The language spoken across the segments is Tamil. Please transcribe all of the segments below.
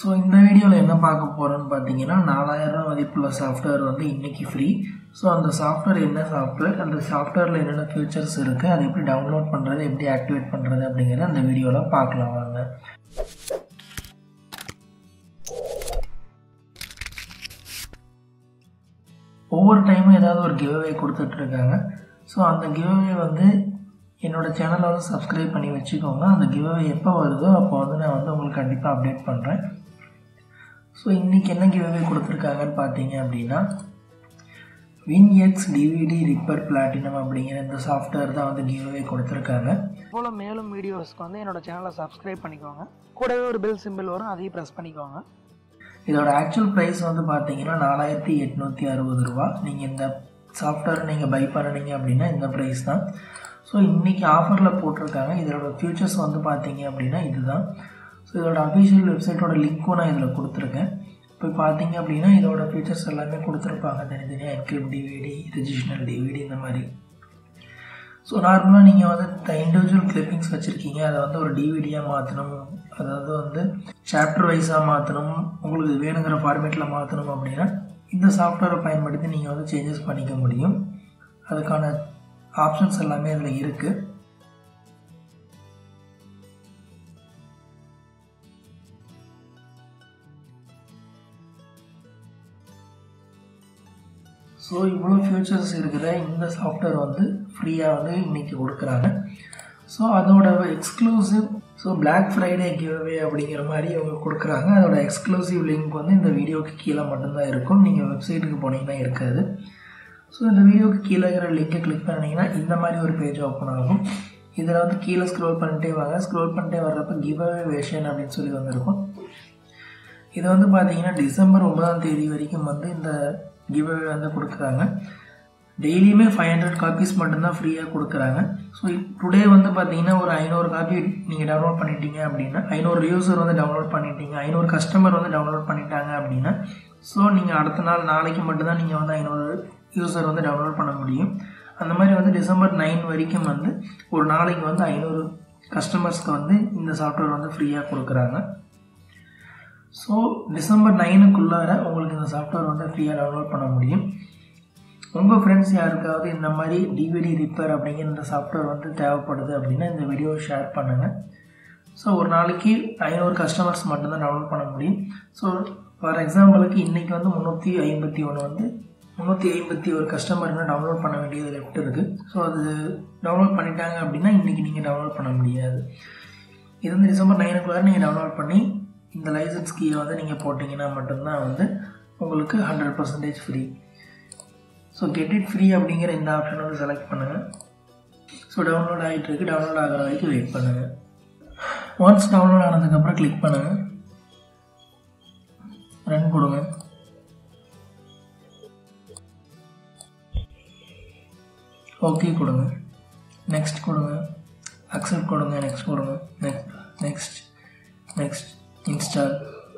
ஸோ இந்த வீடியோவில் என்ன பார்க்க போகிறோன்னு பார்த்தீங்கன்னா நாலாயிரம் மதிப்புள்ள சாஃப்ட்வேர் வந்து இன்றைக்கி ஃப்ரீ ஸோ அந்த சாஃப்ட்வேர் என்ன சாஃப்ட்வேர் அந்த சாஃப்ட்வேரில் என்னென்ன ஃபீச்சர்ஸ் இருக்குது அதை எப்படி டவுன்லோட் பண்ணுறது எப்படி ஆக்டிவேட் பண்ணுறது அப்படிங்கிறத அந்த வீடியோவில் பார்க்கலாம் வாங்க ஒவ்வொரு டைமும் ஏதாவது ஒரு கிவ்அவே கொடுத்துட்ருக்காங்க ஸோ அந்த கிவ்அவே வந்து என்னோடய சேனலை வந்து சப்ஸ்கிரைப் பண்ணி வச்சுக்கோங்க அந்த கிவ்அவே எப்போ வருதோ அப்போ வந்து நான் வந்து உங்களுக்கு கண்டிப்பாக அப்டேட் பண்ணுறேன் ஸோ இன்றைக்கி என்ன கிவ்அவே கொடுத்துருக்காங்கன்னு பார்த்தீங்க அப்படின்னா வின்எக்ஸ் டிவிடி ரிப்பர் பிளாட்டினம் அப்படிங்கிற இந்த சாஃப்ட்வேர் தான் வந்து கிவ்அவே கொடுத்துருக்காங்க போல் மேலும் வீடியோஸ்க்கு வந்து என்னோட சேனலை சப்ஸ்கிரைப் பண்ணிக்கோங்க கூடவே ஒரு பெல் சிம்பிள் வரும் அதையும் ப்ரெஸ் பண்ணிக்கோங்க இதோட ஆக்சுவல் ப்ரைஸ் வந்து பார்த்தீங்கன்னா நாலாயிரத்தி எட்நூற்றி அறுபது ரூபா நீங்கள் இந்த சாஃப்ட்வேர் நீங்கள் பை பண்ணினீங்க அப்படின்னா இந்த ப்ரைஸ் தான் ஸோ இன்றைக்கி ஆஃபரில் போட்டிருக்காங்க இதோட ஃபியூச்சர்ஸ் வந்து பார்த்தீங்க அப்படின்னா இதுதான் ஸோ இதோட அஃபிஷியல் வெப்சைட்டோட லிங்க்கும் நான் இதில் கொடுத்துருக்கேன் இப்போ பார்த்தீங்க அப்படின்னா இதோட ஃபீச்சர்ஸ் எல்லாமே கொடுத்துருப்பாங்க தனித்தனியாக என்கிரிப்ட் டிவிடி ரிஜிஸ்னல் டிவிடி இந்த மாதிரி ஸோ நார்மலாக நீங்கள் வந்து இண்டிவிஜுவல் கிளிப்பிங்ஸ் வச்சுருக்கீங்க அதை வந்து ஒரு டிவிடியாக மாற்றணும் அதாவது வந்து சாப்டர் வைஸாக மாற்றணும் உங்களுக்கு வேணுங்கிற ஃபார்மேட்டில் மாற்றணும் அப்படின்னா இந்த சாஃப்ட்வேரை பயன்படுத்தி நீங்கள் வந்து சேஞ்சஸ் பண்ணிக்க முடியும் அதுக்கான ஆப்ஷன்ஸ் எல்லாமே அதில் இருக்குது ஸோ இவ்வளோ ஃபியூச்சர்ஸ் இருக்கிற இந்த சாஃப்ட்வேர் வந்து ஃப்ரீயாக வந்து இன்றைக்கி கொடுக்குறாங்க ஸோ அதோட exclusive so black Friday giveaway அப்படிங்கிற மாதிரி அவங்க கொடுக்குறாங்க அதோட எக்ஸ்க்ளூசிவ் லிங்க் வந்து இந்த வீடியோக்கு கீழே மட்டும்தான் இருக்கும் நீங்கள் வெப்சைட்டுக்கு போனீங்கன்னா இருக்காது ஸோ இந்த வீடியோக்கு கீழே இருக்கிற லிங்கை கிளிக் பண்ணிங்கன்னா இந்த மாதிரி ஒரு பேஜ் ஓப்பன் ஆகும் இதில் வந்து கீழே ஸ்க்ரோல் பண்ணிட்டே வாங்க ஸ்க்ரோல் பண்ணிட்டே வர்றப்ப கிவ் அவே வேஷன் அப்படின்னு சொல்லி வந்திருக்கும் இது வந்து பார்த்தீங்கன்னா டிசம்பர் ஒன்பதாம் தேதி வரைக்கும் வந்து இந்த கிவ் அவே வந்து கொடுக்குறாங்க டெய்லியுமே ஃபைவ் ஹண்ட்ரட் காப்பீஸ் மட்டும்தான் ஃப்ரீயாக கொடுக்குறாங்க ஸோ டுடே வந்து பார்த்தீங்கன்னா ஒரு ஐநூறு காப்பி நீங்கள் டவுன்லோட் பண்ணிட்டீங்க அப்படின்னா ஐநூறு யூசர் வந்து டவுன்லோட் பண்ணிட்டீங்க ஐநூறு கஸ்டமர் வந்து டவுன்லோட் பண்ணிட்டாங்க அப்படின்னா ஸோ நீங்கள் அடுத்த நாள் நாளைக்கு மட்டும்தான் நீங்கள் வந்து ஐநூறு யூசர் வந்து டவுன்லோட் பண்ண முடியும் அந்த மாதிரி வந்து டிசம்பர் நைன் வரைக்கும் வந்து ஒரு நாளைக்கு வந்து ஐநூறு கஸ்டமர்ஸ்க்கு வந்து இந்த சாஃப்ட்வேர் வந்து ஃப்ரீயாக கொடுக்குறாங்க ஸோ டிசம்பர் நைனுக்குள்ளார உங்களுக்கு இந்த சாஃப்ட்வேர் வந்து ஃப்ரீயாக டவுன்லோட் பண்ண முடியும் உங்கள் ஃப்ரெண்ட்ஸ் யாருக்காவது இந்த மாதிரி டிவிடி ரிப்பேர் அப்படிங்கிற இந்த சாஃப்ட்வேர் வந்து தேவைப்படுது அப்படின்னா இந்த வீடியோவை ஷேர் பண்ணுங்கள் ஸோ ஒரு நாளைக்கு ஐநூறு கஸ்டமர்ஸ் மட்டும்தான் டவுன்லோட் பண்ண முடியும் ஸோ ஃபார் எக்ஸாம்பிளுக்கு இன்றைக்கி வந்து முந்நூற்றி ஐம்பத்தி ஒன்று வந்து முந்நூற்றி ஐம்பத்தி ஒரு கஸ்டமர்னு டவுன்லோட் பண்ண வேண்டியது லெஃப்ட் இருக்குது ஸோ அது டவுன்லோட் பண்ணிட்டாங்க அப்படின்னா இன்றைக்கி நீங்கள் டவுன்லோட் பண்ண முடியாது இது வந்து டிசம்பர் நைனுக்குள்ளார நீங்கள் டவுன்லோட் பண்ணி இந்த லைசன்ஸ் கீயை வந்து நீங்கள் போட்டிங்கன்னா மட்டும்தான் வந்து உங்களுக்கு hundred percentage free so get it free அப்படிங்கிற இந்த ஆப்ஷன் வந்து செலக்ட் பண்ணுங்கள் ஸோ டவுன்லோட் ஆகிட்டு இருக்கு டவுன்லோட் ஆகிற வரைக்கும் வெயிட் பண்ணுங்கள் ஒன்ஸ் டவுன்லோட் ஆனதுக்கப்புறம் கிளிக் பண்ணுங்கள் ரன் கொடுங்க ஓகே கொடுங்க நெக்ஸ்ட் கொடுங்க அக்செப்ட் கொடுங்க நெக்ஸ்ட் கொடுங்க next next next install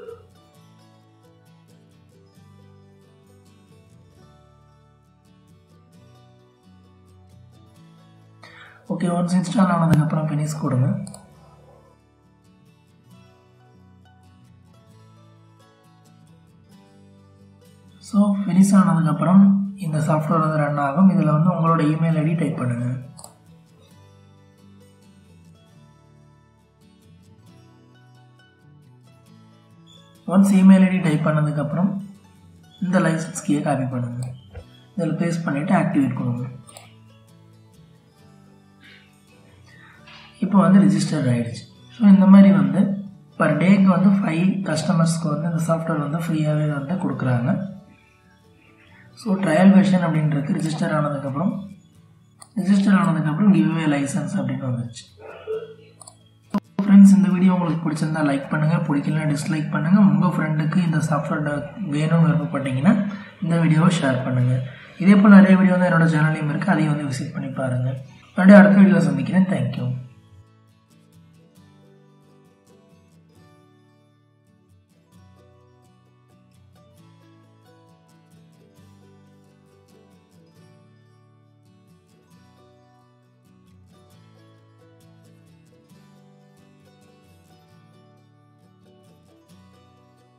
okay once install ஆனதுக்கப்புறம் ஃபினிஷ் கொடுங்க ஸோ ஃபினிஷ் ஆனதுக்கப்புறம் இந்த சாஃப்ட்வேர் வந்து ரன் ஆகும் இதில் வந்து உங்களோட இமெயில் ஐடி டைப் பண்ணுங்கள் ஒன்ஸ் இமெயில் ஐடி டைப் பண்ணதுக்கப்புறம் இந்த லைசன்ஸ் கீயை காப்பி பண்ணுங்கள் இதில் பேஸ்ட் பண்ணிவிட்டு ஆக்டிவேட் கொடுங்க இப்போ வந்து ரிஜிஸ்டர் ஆகிடுச்சு ஸோ இந்த மாதிரி வந்து பர் டேக்கு வந்து ஃபைவ் கஸ்டமர்ஸ்க்கு வந்து இந்த சாஃப்ட்வேர் வந்து ஃப்ரீயாகவே வந்து கொடுக்குறாங்க ஸோ ட்ரையல் வெர்ஷன் அப்படின்றது ரிஜிஸ்டர் ஆனதுக்கப்புறம் ரிஜிஸ்டர் ஆனதுக்கப்புறம் கிவ்வே லைசன்ஸ் அப்படின்னு வந்துச்சு ஃப்ரெண்ட்ஸ் இந்த வீடியோ உங்களுக்கு பிடிச்சிருந்தா லைக் பண்ணுங்கள் பிடிக்கலனா டிஸ்லைக் பண்ணுங்கள் உங்கள் ஃப்ரெண்டுக்கு இந்த சாஃப்ட்வேர் வேணும்னு விருப்பப்பட்டீங்கன்னா இந்த வீடியோவை ஷேர் பண்ணுங்கள் இதே போல் நிறைய வீடியோ வந்து என்னோடய சேனல்லையும் இருக்குது அதையும் வந்து விசிட் பண்ணி பாருங்கள் மறுபடியும் அடுத்த வீடியோவில் சந்திக்கிறேன் தேங்க்யூ